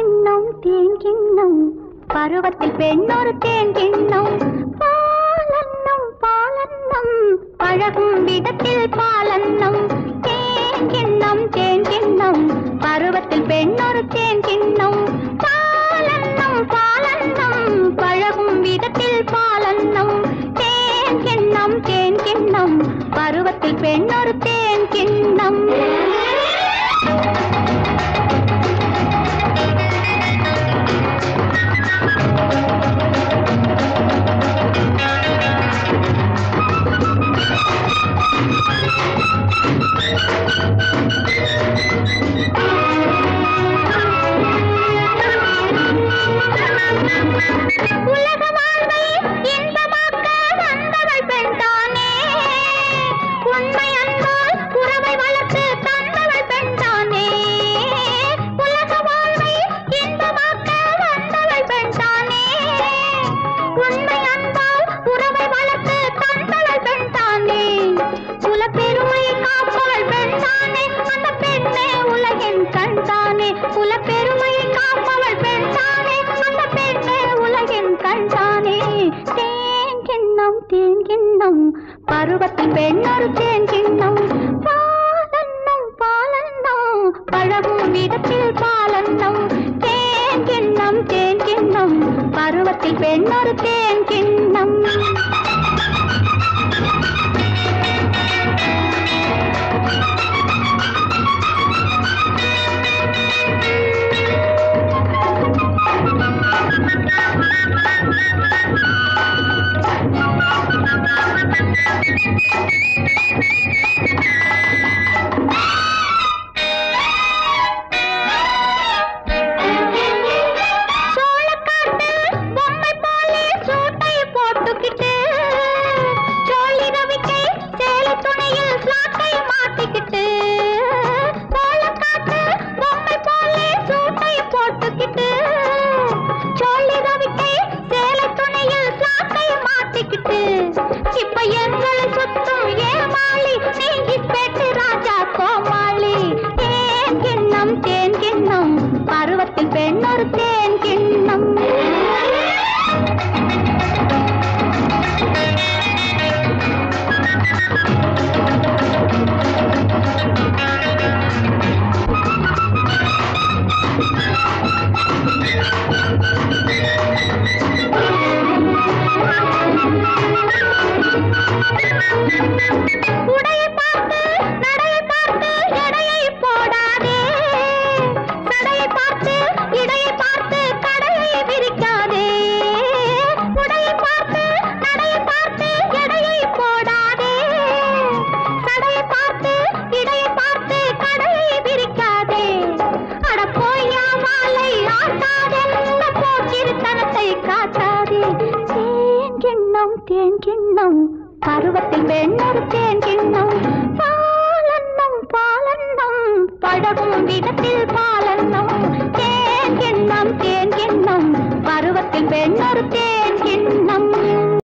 கிண்ணம் தேன் கிண்ணம் பருவத்தில் பெண்ணொரு தேன் கிண்ணம் பாலன்னம் பாலன்னம் பழகும் விதத்தில் பாலன்னம் தேன் கிண்ணம் தேன் கிண்ணம் பருவத்தில் பெண்ணொரு தேன் கிண்ணம் பாலன்னம் பாலன்னம் பழகும் விதத்தில் பாலன்னம் தேன் கிண்ணம் தேன் கிண்ணம் பருவத்தில் பெண்ணொரு தேன் கிண்ணம் உலக வாழ்வை இன்பமாக்க வந்தவள் பெண்தானே உண்மை அன்பால் உறவை வளர்த்து தந்தவள் பெண்தானே உலக வாழ்வை இன்பமாக்க வந்தவள் பெண்தானே உண்மை அன்பால் உறவை வளர்த்து தந்தவள் பெண்தானே குலப்பெருமை காப்பவள் பெண்தானே அந்த பெண்ணே உலகின் கண்தானே குலப்பெருமை காப்பவள் பெண்தானே அந்த பெண்ணே உலகின் கண்தானே தேன் கிண்ணம் தேன் கிண்ணம் பருவத்தில் பெண்ணொரு தேன் கிண்ணம் பாலன்னம் பாலன்னம் பழகும் விதத்தில் பாலன்னம் தேன் கிண்ணம் தேன் கிண்ணம் பருவத்தில் பெண்ணொரு தேன் கிண்ணம் சோளக்காட்டு பொம்மை போலே சூட்டை போட்டுக்கிட்டு சோழி ரவிக்கை சேலை துணியில் ஸ்லாட்டை மாட்டிக்கிட்டு சோளக்காட்டு பொம்மை போலே சூட்டை போட்டுக்கிட்டு சோழி ரவிக்கை சேலை துணியில் ஸ்லாட்டை மாட்டிக்கிட்டு இப்ப எங்களை சுத்தும் ஏமாளி நீ இஸ்பெட்டு ராஜா கோமாளி தேன் கிண்ணம் தேன் கிண்ணம் பருவத்தில் பெண்ணொரு தேன் கிண்ணம் உடையை பார்த்து நடையை பார்த்து எடையை போடாதே நடையை பார்த்து இடையை பார்த்து கடையை விரிக்காதே உடையை பார்த்து நடையை பார்த்து எடையை போடாதே கடையை பார்த்து இடையை பார்த்து கடையை விரிக்காதே அட போயா மாலை ஆட்டாதே இந்த போக்கிருத்தனத்தை காட்டாதே தேன் கிண்ணம் தேன் கிண்ணம் பருவத்தில் பெண்ணொரு தேன் கிண்ணம்